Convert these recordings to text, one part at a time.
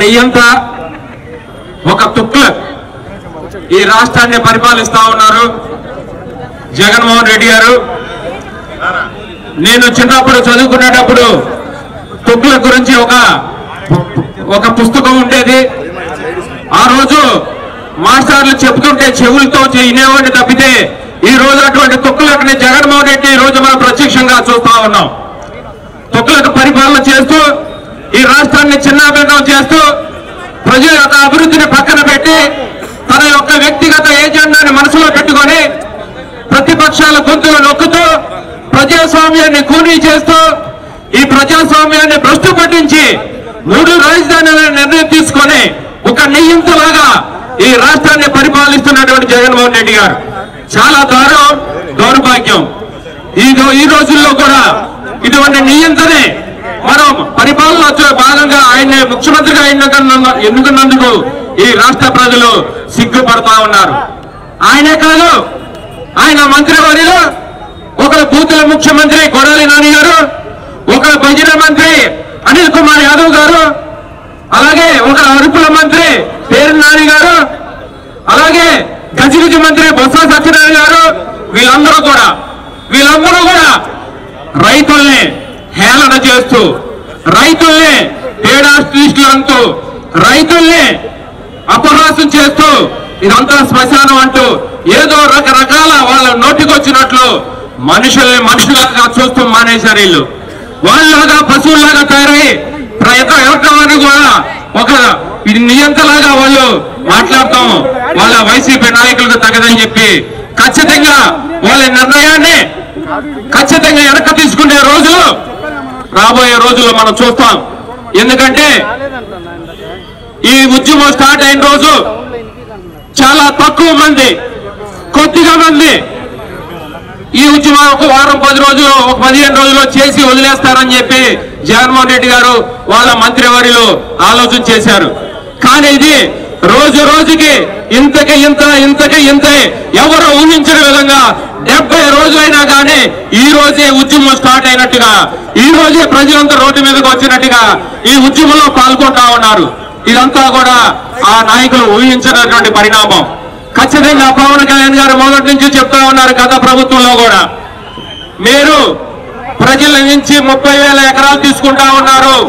నెయ్యంత ఒక తుక్ల ఈ రాష్ట్రాన్ని పరిపాలిస్తా ఉన్నారు జగన్మోహన్ రెడ్డి గారు నేను చిన్నప్పుడు చదువుకునేటప్పుడు తుక్ల గురించి ఒక ఒక పుస్తకం ఉండేది ఆ రోజు మాస్టర్లు చెబుతుంటే చెవులతో వినేవాడిని తప్పితే ఈ రోజు అటువంటి తుక్కులకి జగన్మోహన్ రెడ్డి ఈ రోజు మనం ప్రత్యక్షంగా చూస్తా ఉన్నాం తుక్కులకు పరిపాలన చేస్తూ ఈ రాష్ట్రాన్ని చిన్నాభిన్నం చేస్తూ ప్రజల యొక్క అభివృద్ధిని పక్కన పెట్టి తన యొక్క వ్యక్తిగత ఏజెండాని మనసులో పెట్టుకొని ప్రతిపక్షాల గొంతులు నొక్కుతూ ప్రజాస్వామ్యాన్ని కూనీ చేస్తూ ఈ ప్రజాస్వామ్యాన్ని భ్రష్టు పట్టించి మూడు రాజధానుల నిర్ణయం తీసుకొని ఒక నియంతలాగా ఈ రాష్ట్రాన్ని పరిపాలిస్తున్నటువంటి జగన్మోహన్ రెడ్డి గారు చాలా దారుణం దౌర్భాగ్యం ఈ రో- ఈ రోజుల్లో కూడా ఇటువంటి నియంత్రనే మనం పరిపాలనలో భాగంగా ఆయన్ని ముఖ్యమంత్రిగా ఎన్నుకున్న ఎన్నుకున్నందుకు ఈ రాష్ట్ర ప్రజలు సిగ్గుపడతా ఉన్నారు ఆయనే కాదు ఆయన మంత్రివర్యులు ఒకరు బూతుల ముఖ్యమంత్రి కొడాలి నాని గారు ఒకరు భజన మంత్రి అనిల్ కుమార్ యాదవ్ గారు అలాగే ఒక అరుపుల మంత్రి పేరు నాని గారు అలాగే గజగిజ మంత్రి బొత్స సత్యనారాయణ గారు వీళ్ళందరూ కూడా వీళ్ళందరూ కూడా రైతుల్ని హేళన చేస్తూ రైతుల్ని పేడాస్టిస్టులు అంటూ రైతుల్ని అపహాసం చేస్తూ ఇదంతా శ్మశానం అంటూ ఏదో రకరకాల వాళ్ళ నోటికొచ్చినట్లు మనుషుల్ని మనుషులుగా చూస్తూ మానేశారు వీళ్ళు వాళ్ళలాగా పశువుల్లాగా తయారై ప్రయత్నం ఎవరిని కూడా ఒక ఇది నియంతలాగా వాళ్ళు మాట్లాడతాం వాళ్ళ వైసీపీ నాయకులకు తగదని చెప్పి ఖచ్చితంగా వాళ్ళ నిర్ణయాన్ని ఖచ్చితంగా వెనక తీసుకునే రోజులు రాబోయే రోజుల్లో మనం చూస్తాం ఎందుకంటే ఈ ఉద్యమం స్టార్ట్ అయిన రోజు చాలా తక్కువ మంది కొద్దిగా మంది ఈ ఉద్యమం ఒక వారం పది రోజులు ఒక పదిహేను రోజులు చేసి వదిలేస్తారని చెప్పి జగన్మోహన్ రెడ్డి గారు వాళ్ళ మంత్రివర్యులు ఆలోచన చేశారు కానీ ఇది రోజు రోజుకి ఇంతకి ఇంత ఇంతకి ఇంత ఎవరు ఊహించిన విధంగా డెబ్బై రోజులైనా కానీ ఈ రోజే ఉద్యమం స్టార్ట్ అయినట్టుగా ఈ రోజే ప్రజలంతా రోడ్డు మీదకి వచ్చినట్టుగా ఈ ఉద్యమంలో పాల్గొంటా ఉన్నారు ఇదంతా కూడా ఆ నాయకులు ఊహించినటువంటి పరిణామం ఖచ్చితంగా పవన్ కళ్యాణ్ గారు మొదటి నుంచి చెప్తా ఉన్నారు గత ప్రభుత్వంలో కూడా మీరు ప్రజల నుంచి ముప్పై వేల ఎకరాలు తీసుకుంటా ఉన్నారు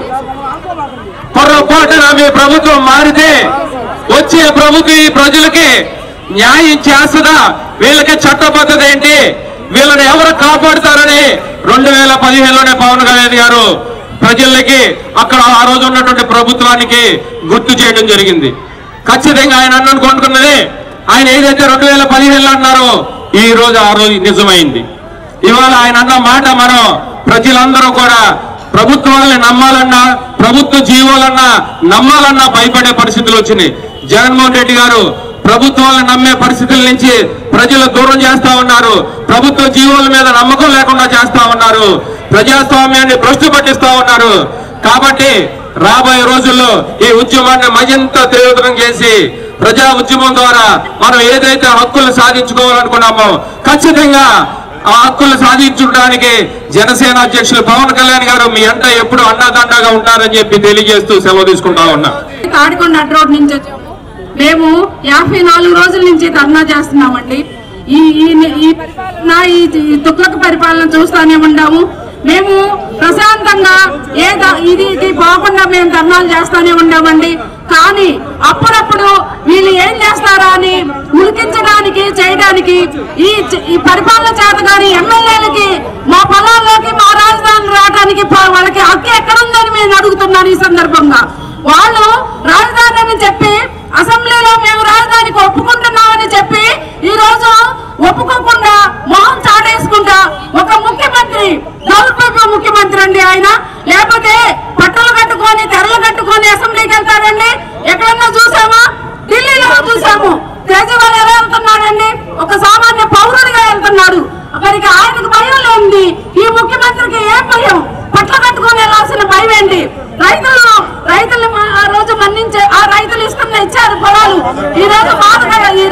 పొరపాటున మీ ప్రభుత్వం మారితే వచ్చే ప్రభుత్వం ఈ ప్రజలకి న్యాయం చేస్తుందా వీళ్ళకి చట్టబద్ధత ఏంటి వీళ్ళని ఎవరు కాపాడుతారని రెండు వేల పదిహేనులోనే పవన్ కళ్యాణ్ గారు ప్రజలకి అక్కడ ఆ రోజు ఉన్నటువంటి ప్రభుత్వానికి గుర్తు చేయడం జరిగింది ఖచ్చితంగా ఆయన అన్నను కొనుక్కున్నది ఆయన ఏదైతే రెండు వేల పదిహేనులో అన్నారో ఈ రోజు ఆ రోజు నిజమైంది ఇవాళ ఆయన అన్న మాట మనం ప్రజలందరూ కూడా ప్రభుత్వాలని నమ్మాలన్నా ప్రభుత్వ జీవోలన్నా నమ్మాలన్నా భయపడే పరిస్థితులు వచ్చినాయి జగన్మోహన్ రెడ్డి గారు ప్రభుత్వాలను నమ్మే పరిస్థితుల నుంచి ప్రజలు దూరం చేస్తా ఉన్నారు ప్రభుత్వ జీవోల మీద నమ్మకం లేకుండా చేస్తా ఉన్నారు ప్రజాస్వామ్యాన్ని భ్రష్టు పట్టిస్తా ఉన్నారు కాబట్టి రాబోయే రోజుల్లో ఈ ఉద్యమాన్ని మరింత తీవ్రం చేసి ప్రజా ఉద్యమం ద్వారా మనం ఏదైతే హక్కులు సాధించుకోవాలనుకున్నామో ఖచ్చితంగా ఆ హక్కులు సాధించడానికి జనసేన అధ్యక్షులు పవన్ కళ్యాణ్ గారు మీ అంట ఎప్పుడు అండదండగా ఉంటారని చెప్పి తెలియజేస్తూ సెలవు తీసుకుంటా ఉన్నా తాడికొండ అడ్డ రోడ్ నుంచి వచ్చాము మేము యాభై నాలుగు రోజుల నుంచి ధర్నా చేస్తున్నామండి ఈ ఈ ఈ పరిపాలన ఈ ఈ తుక్లక పరిపాలన చూస్తానే ఉన్నాము మేము ప్రశాంతంగా ఏ ద- ఇది ఇది పోకుండా మేము ధర్నాలు చేస్తానే ఉన్నామండి కానీ అప్పుడప్పుడు వీళ్ళు ఏం చేస్తారా అని ఉలికించడానికి చేయడానికి ఈ చ- ఈ పరిపాలన చేత కానీ ఎమ్మెల్యేలకి మా పొలాల్లోకి మా రాజధాని రావడానికి ప- వాళ్ళకి హక్కు ఎక్కడుందని మేము అడుగుతున్నాను ఈ సందర్భంగా వాళ్ళు రాజధాని అని చెప్పి అసెంబ్లీలో మేము రాజధానికి ఒప్పుకుంటున్నామని చెప్పి ఈ రోజు ఒప్పుకోకుండా మొహం చాటేసుకుంటా ఒక ముఖ్యమంత్రి దౌర్భాగ్య ముఖ్యమంత్రి అండి ఆయన లేకపోతే పట్టలు కట్టుకొని తెరలు కట్టుకొని అసెంబ్లీకి వెళ్తారండి ఎక్కడన్నా చూసామా ఢిల్లీలో చూసాము కేజ్రీవాల్ ఎలా వెళ్తున్నాడండి ఒక సామాన్య పౌరుడిగా వెళ్తున్నాడు మరి ఆయనకు భయం లేనిది ఈ ముఖ్యమంత్రికి ఏం భయం పట్ల కట్టుకొని వెళ్ళాల్సిన భయం ఏంటి రైతులను రైతులు ఆ రోజు మన్నించే ఆ రైతులు ఇస్తున్న ఇచ్చారు పొలాలు ఈ రోజు బాధగా ఈ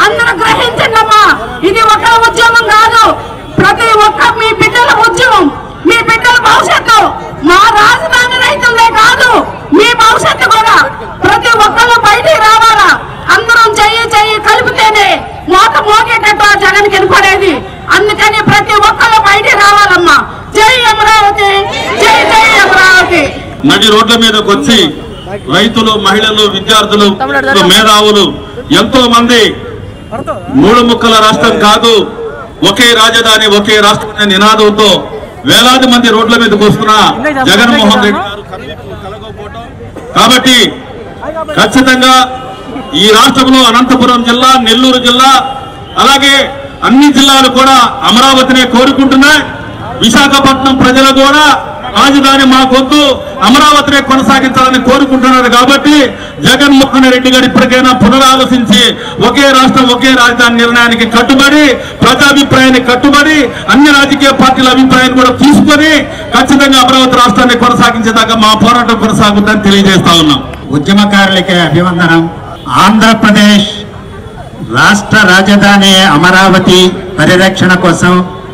అందరూ గ్రహించండి అమ్మా ఇది ఒక ఉద్యమం కాదు ప్రతి ఒక్క మీ బిడ్డల ఉద్యమం మీ బిడ్డల భవిష్యత్తు మా రాజధాని రైతులే కాదు మీ భవిష్యత్తు కూడా ప్రతి ఒక్కళ్ళు బయటికి రావాలా అందరం చెయ్యి చెయ్యి కలిపితేనే మోత మోగేటట్టు ఆ జగన్ కనపడేది అందుకని ప్రతి ఒక్కళ్ళు బయటికి రావాలమ్మా జై అమరావతి జై జై అమరావతి నడి రోడ్ల మీదకి వచ్చి రైతులు మహిళలు విద్యార్థులు మేధావులు ఎంతో మంది మూడు ముక్కల రాష్ట్రం కాదు ఒకే రాజధాని ఒకే రాష్ట్రం అనే నినాదంతో వేలాది మంది రోడ్ల మీదకి వస్తున్న జగన్మోహన్ రెడ్డి గారు కనువిప్పు కలగకపోవటం. కాబట్టి ఖచ్చితంగా ఈ రాష్ట్రంలో అనంతపురం జిల్లా నెల్లూరు జిల్లా అలాగే అన్ని జిల్లాలు కూడా అమరావతినే కోరుకుంటున్నాయి విశాఖపట్నం ప్రజలు కూడా రాజధాని మాకొద్దు అమరావతినే కొనసాగించాలని కోరుకుంటున్నారు కాబట్టి జగన్మోహన్ రెడ్డి గారు ఇప్పటికైనా పునరాలోచించి ఒకే రాష్ట్రం ఒకే రాజధాని నిర్ణయానికి కట్టుబడి ప్రజాభిప్రాయాన్ని కట్టుబడి అన్ని రాజకీయ పార్టీల అభిప్రాయాన్ని కూడా తీసుకొని ఖచ్చితంగా అమరావతి రాష్ట్రాన్ని కొనసాగించేదాకా మా పోరాటం కొనసాగుతుందని తెలియజేస్తా ఉన్నాం ఉద్యమకారులకి అభివందనం ఆంధ్రప్రదేశ్ రాష్ట్ర రాజధాని అమరావతి పరిరక్షణ కోసం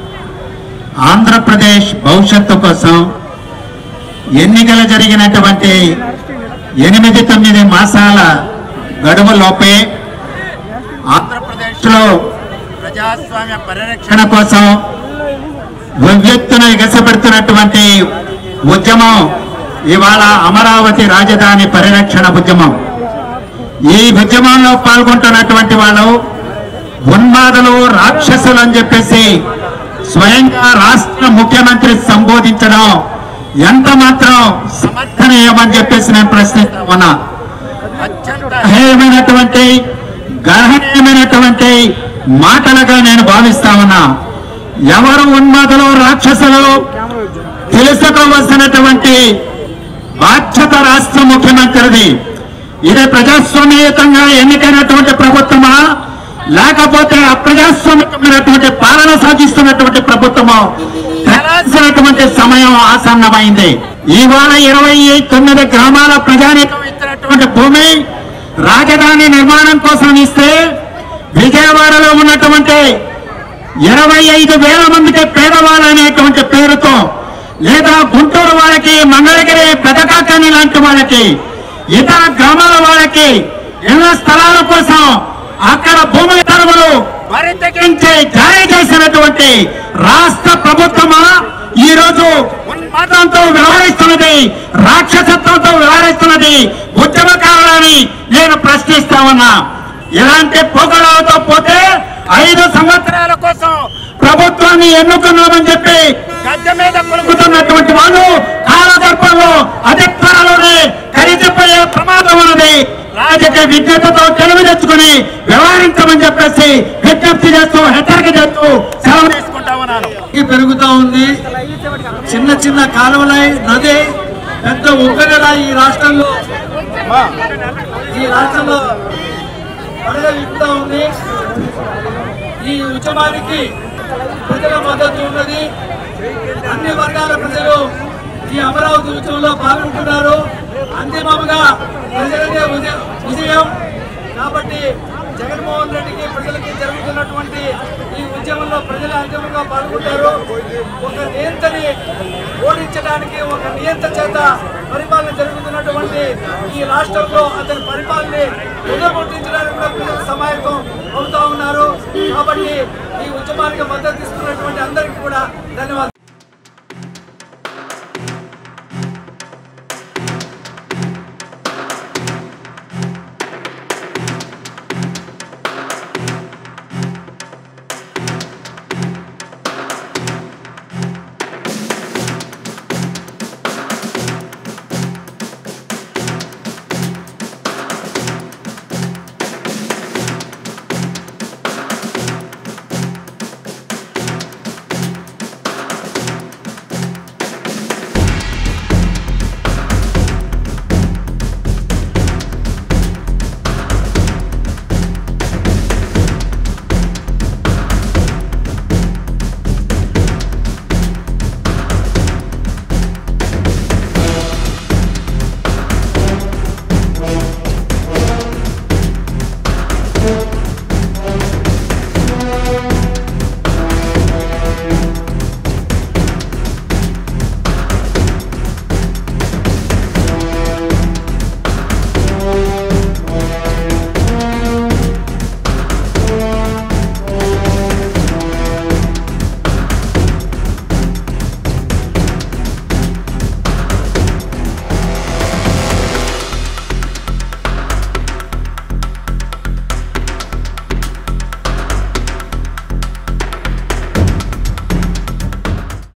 ఆంధ్రప్రదేశ్ భవిష్యత్తు కోసం ఎన్నికలు జరిగినటువంటి ఎనిమిది తొమ్మిది మాసాల గడువులోపే ఆంధ్రప్రదేశ్లో ప్రజాస్వామ్య పరిరక్షణ కోసం ఉవ్వెత్తున ఎగసపెడుతున్నటువంటి ఉద్యమం ఇవాళ అమరావతి రాజధాని పరిరక్షణ ఉద్యమం ఈ ఉద్యమంలో పాల్గొంటున్నటువంటి వాళ్ళు ఉన్మాదులు రాక్షసులు అని చెప్పేసి స్వయంగా రాష్ట్ర ముఖ్యమంత్రి సంబోధించడం ఎంత మాత్రం సమర్థనీయమని చెప్పేసి నేను ప్రశ్నిస్తా ఉన్నా హేయమైనటువంటి గర్హనీయమైనటువంటి మాటలుగా నేను భావిస్తా ఉన్నా ఎవరు ఉన్మాదులు రాక్షసులు తెలుసుకోవలసినటువంటి బాధ్యత రాష్ట్ర ముఖ్యమంత్రిది ఇది ప్రజాస్వామ్యయుతంగా ఎన్నికైనటువంటి ప్రభుత్వమా లేకపోతే అప్రజాస్వామికమైనటువంటి పాలన సాగిస్తున్నటువంటి ప్రభుత్వమో తెలాల్సినటువంటి సమయం ఆసన్నమైంది ఇవాళ ఇరవై తొమ్మిది గ్రామాల ప్రజానీకం ఇచ్చినటువంటి భూమి రాజధాని నిర్మాణం కోసం ఇస్తే విజయవాడలో ఉన్నటువంటి ఇరవై ఐదు వేల మందికి పేదవాళ్ళు అనేటువంటి పేరుతో లేదా గుంటూరు వాళ్ళకి మంగళగిరి పెదకాకని లాంటి వాళ్ళకి ఇతర గ్రామాల వాళ్ళకి ఇళ్ల స్థలాల కోసం అక్కడ భూమి తరములు మరింతకించి జారీ చేసినటువంటి రాష్ట్ర ప్రభుత్వమా ఈ రోజు ఉన్మాదంతో వ్యవహరిస్తున్నది రాక్షసత్వంతో వ్యవహరిస్తున్నది ఉద్యమకారులని నేను ప్రశ్నిస్తా ఉన్నా ఇలాంటి పోకడాలతో పోతే ఐదు సంవత్సరాల కోసం ప్రభుత్వాన్ని ఎన్నుకున్నామని చెప్పి గద్దె మీద కొలుకుతున్నటువంటి వాళ్ళు కాలగర్భంలో అతి త్వరలోనే కలిసిపోయే ప్రమాదం ఉన్నది రాజకీయ విజ్ఞతతో తెలివి తెచ్చుకుని వ్యవహరించమని చెప్పేసి విజ్ఞప్తి చేస్తూ హెచ్చరిక చేస్తూ సెలవు తీసుకుంటా ఉన్నాను ఈ పెరుగుతా ఉంది చిన్న చిన్న కాలువలై నది పెద్ద ఉగ్గనెల ఈ రాష్ట్రంలో ఈ రాష్ట్రంలో పడగలుగుతా ఉంది ఈ ఉద్యమానికి ప్రజల మద్దతు ఉన్నది అన్ని వర్గాల ప్రజలు ఈ అమరావతి ఉద్యమంలో పాల్గొంటున్నారు అంతిమంగా ప్రజలదే విజయ- విజయం కాబట్టి జగన్మోహన్ రెడ్డికి ప్రజలకి జరుగుతున్నటువంటి ఈ ఉద్యమంలో ప్రజలు అంతిమంగా పాల్గొంటారు ఒక నియంతని ఓడించడానికి ఒక నియంత చేత పరిపాలన జరుగుతున్నటువంటి ఈ రాష్ట్రంలో అతని పరిపాలన పునర్ముట్టించడానికి కూడా ప్రజలు సమాయత్తం అవుతా ఉన్నారు కాబట్టి ఈ ఉద్యమానికి మద్దతు ఇస్తున్నటువంటి అందరికీ కూడా ధన్యవాదాలు